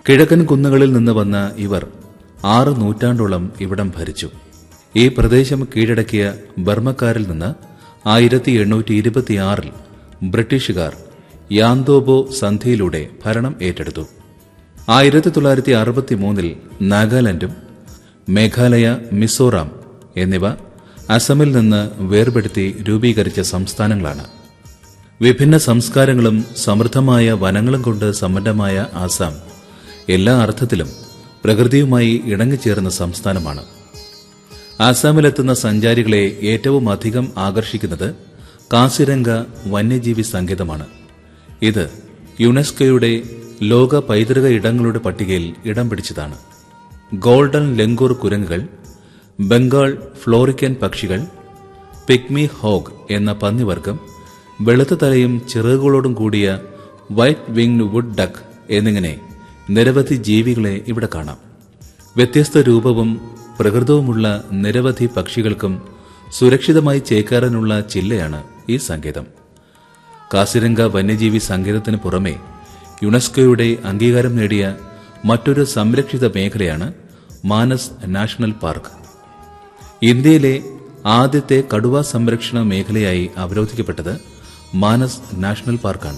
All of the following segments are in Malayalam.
കിഴക്കൻ കുന്നുകളിൽ നിന്ന് വന്ന ഇവർ ആറ് നൂറ്റാണ്ടോളം ഇവിടം ഭരിച്ചു ഈ പ്രദേശം കീഴടക്കിയ ബർമ്മക്കാരിൽ നിന്ന് ആയിരത്തി എണ്ണൂറ്റി ഇരുപത്തിയാറിൽ ബ്രിട്ടീഷുകാർ യാന്തോബോ സന്ധിയിലൂടെ ഭരണം ഏറ്റെടുത്തു ആയിരത്തി തൊള്ളായിരത്തി അറുപത്തി മൂന്നിൽ നാഗാലാൻഡും മേഘാലയ മിസോറാം എന്നിവ അസമിൽ നിന്ന് വേർപെടുത്തി രൂപീകരിച്ച സംസ്ഥാനങ്ങളാണ് വിഭിന്ന സംസ്കാരങ്ങളും സമൃദ്ധമായ വനങ്ങളും കൊണ്ട് സമ്പന്നമായ ആസാം എല്ലാ അർത്ഥത്തിലും പ്രകൃതിയുമായി ഇണങ്ങിച്ചേർന്ന സംസ്ഥാനമാണ് ആസാമിലെത്തുന്ന സഞ്ചാരികളെ ഏറ്റവും അധികം ആകർഷിക്കുന്നത് കാസിരംഗ വന്യജീവി സങ്കേതമാണ് ഇത് യുനെസ്കോയുടെ ലോക പൈതൃക ഇടങ്ങളുടെ പട്ടികയിൽ ഇടം പിടിച്ചതാണ് ഗോൾഡൻ ലെങ്കൂർ കുരങ്ങുകൾ ബംഗാൾ ഫ്ലോറിക്കൻ പക്ഷികൾ പിഗ്മി ഹോഗ് എന്ന പന്നിവർഗം വെളുത്ത തലയും ചിറകുകളോടും കൂടിയ വൈറ്റ് വിങ്ഡ് വുഡ് ഡക്ക് എന്നിങ്ങനെ നിരവധി ജീവികളെ ഇവിടെ കാണാം വ്യത്യസ്ത രൂപവും പ്രകൃതവുമുള്ള നിരവധി പക്ഷികൾക്കും സുരക്ഷിതമായി ചേക്കാറാനുള്ള ചില്ലയാണ് ഈ സങ്കേതം കാസിരംഗ വന്യജീവി സങ്കേതത്തിന് പുറമെ യുനെസ്കോയുടെ അംഗീകാരം നേടിയ മറ്റൊരു സംരക്ഷിത മേഖലയാണ് മാനസ് നാഷണൽ പാർക്ക് ഇന്ത്യയിലെ ആദ്യത്തെ കടുവ സംരക്ഷണ മേഖലയായി അവരോധിക്കപ്പെട്ടത് മാനസ് നാഷണൽ പാർക്കാണ്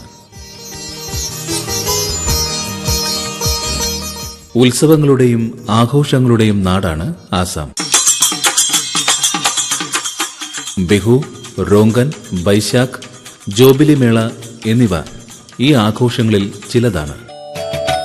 ഉത്സവങ്ങളുടെയും ആഘോഷങ്ങളുടെയും നാടാണ് ആസാം ബിഹു റോങ്കൻ ബൈശാഖ് ജോബിലി മേള എന്നിവ ഈ ആഘോഷങ്ങളിൽ ചിലതാണ്